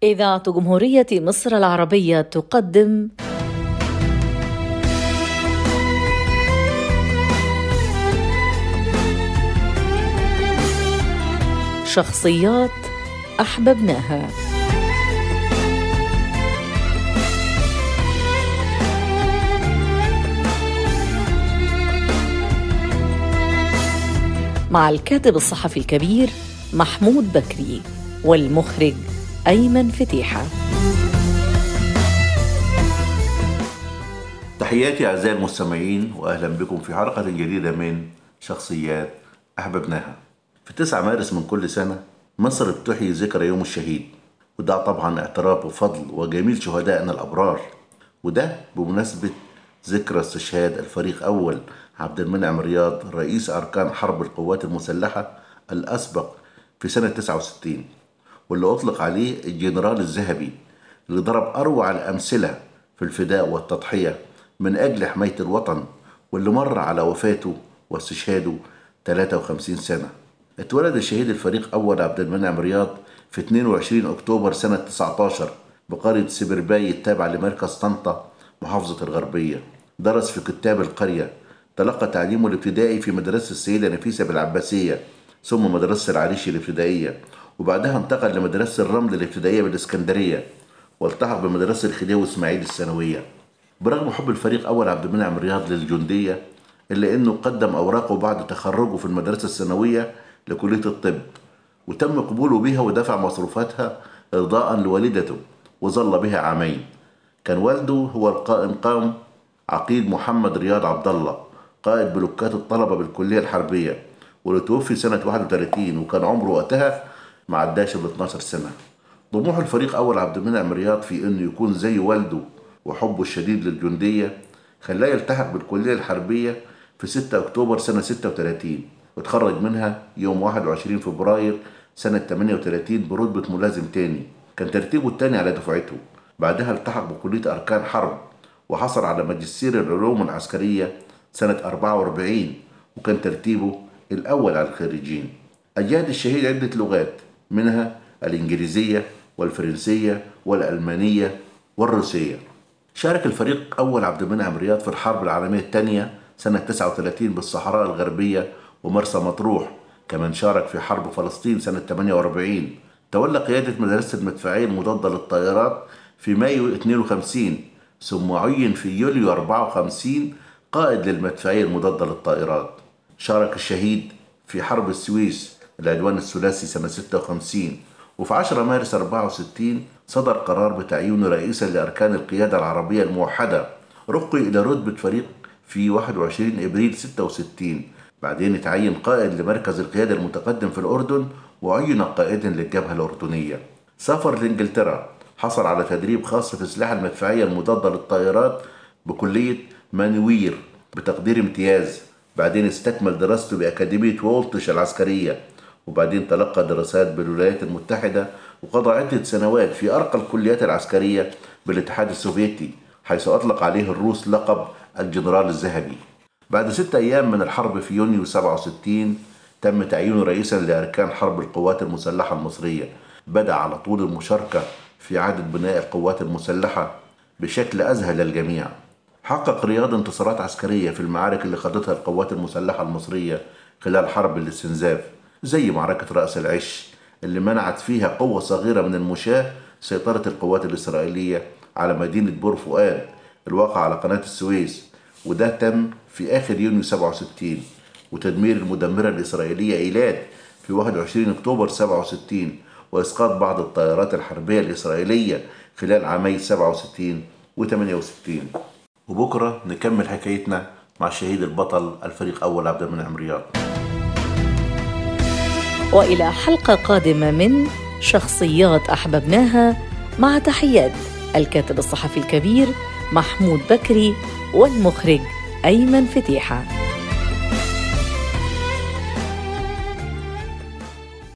إذاعة جمهورية مصر العربية تقدم شخصيات أحببناها مع الكاتب الصحفي الكبير محمود بكري والمخرج أيمن فتيحة تحياتي أعزائي المستمعين وأهلا بكم في حلقة جديدة من شخصيات أحببناها في 9 مارس من كل سنة مصر بتحيي ذكرى يوم الشهيد وده طبعا اعتراف وفضل وجميل شهدائنا الأبرار وده بمناسبة ذكرى استشهاد الفريق أول عبد المنعم رياض رئيس أركان حرب القوات المسلحة الأسبق في سنة 69 واللي أطلق عليه الجنرال الذهبي اللي ضرب أروع الأمثلة في الفداء والتضحية من أجل حماية الوطن واللي مر على وفاته واستشهاده 53 سنة اتولد الشهيد الفريق أول عبد المنعم رياض في 22 أكتوبر سنة 19 بقرية سبرباي التابعة لمركز طنطا محافظة الغربية درس في كتاب القرية تلقى تعليمه الابتدائي في مدرسة السيدة نفيسة بالعباسية ثم مدرسة العريشي الابتدائية وبعدها انتقل لمدرسة الرمل الابتدائية بالإسكندرية والتحق بمدرسة الخديوي إسماعيل الثانوية برغم حب الفريق أول عبد المنعم رياض للجندية إلا أنه قدم أوراقه بعد تخرجه في المدرسة الثانوية لكلية الطب وتم قبوله بها ودفع مصروفاتها إرضاء لوالدته وظل بها عامين كان والده هو القائم قام عقيد محمد رياض عبد الله قائد بلوكات الطلبة بالكلية الحربية واللي توفي سنة 31 وكان عمره وقتها ما عداش ال 12 سنة طموح الفريق أول عبد المنعم رياض في إنه يكون زي والده وحبه الشديد للجندية خلاه يلتحق بالكلية الحربية في 6 أكتوبر سنة 36 وتخرج منها يوم 21 فبراير سنة 38 برتبة ملازم تاني كان ترتيبه التاني على دفعته بعدها التحق بكلية أركان حرب وحصل على ماجستير العلوم العسكرية سنة 44 وكان ترتيبه الأول على الخريجين أجاد الشهيد عدة لغات منها الإنجليزية والفرنسية والألمانية والروسية شارك الفريق أول عبد المنعم رياض في الحرب العالمية الثانية سنة 39 بالصحراء الغربية ومرسى مطروح كمان شارك في حرب فلسطين سنة 48 تولى قيادة مدرسة المدفعية المضادة للطائرات في مايو 52 ثم عين في يوليو 54 قائد للمدفعية المضادة للطائرات شارك الشهيد في حرب السويس العدوان الثلاثي سنة 56 وفي 10 مارس 64 صدر قرار بتعيينه رئيسا لأركان القيادة العربية الموحدة رقي إلى رتبة فريق في 21 إبريل 66 بعدين اتعين قائد لمركز القيادة المتقدم في الأردن وعين قائدا للجبهة الأردنية سافر لإنجلترا حصل على تدريب خاص في السلاح المدفعية المضادة للطائرات بكلية مانوير بتقدير امتياز بعدين استكمل دراسته بأكاديمية وولتش العسكرية وبعدين تلقى دراسات بالولايات المتحدة وقضى عدة سنوات في أرقى الكليات العسكرية بالاتحاد السوفيتي حيث أطلق عليه الروس لقب الجنرال الذهبي بعد ستة أيام من الحرب في يونيو 67 تم تعيينه رئيسا لأركان حرب القوات المسلحة المصرية بدأ على طول المشاركة في إعادة بناء القوات المسلحة بشكل أذهل الجميع حقق رياض انتصارات عسكرية في المعارك اللي خاضتها القوات المسلحة المصرية خلال حرب الاستنزاف زي معركة رأس العش اللي منعت فيها قوة صغيرة من المشاة سيطرة القوات الإسرائيلية على مدينة بور فؤاد الواقعة على قناة السويس وده تم في آخر يونيو 67 وتدمير المدمرة الإسرائيلية إيلات في 21 أكتوبر 67 وإسقاط بعض الطائرات الحربية الإسرائيلية خلال عامي 67 و 68 وبكرة نكمل حكايتنا مع الشهيد البطل الفريق أول عبد المنعم رياض والى حلقه قادمه من شخصيات احببناها مع تحيات الكاتب الصحفي الكبير محمود بكري والمخرج ايمن فتيحه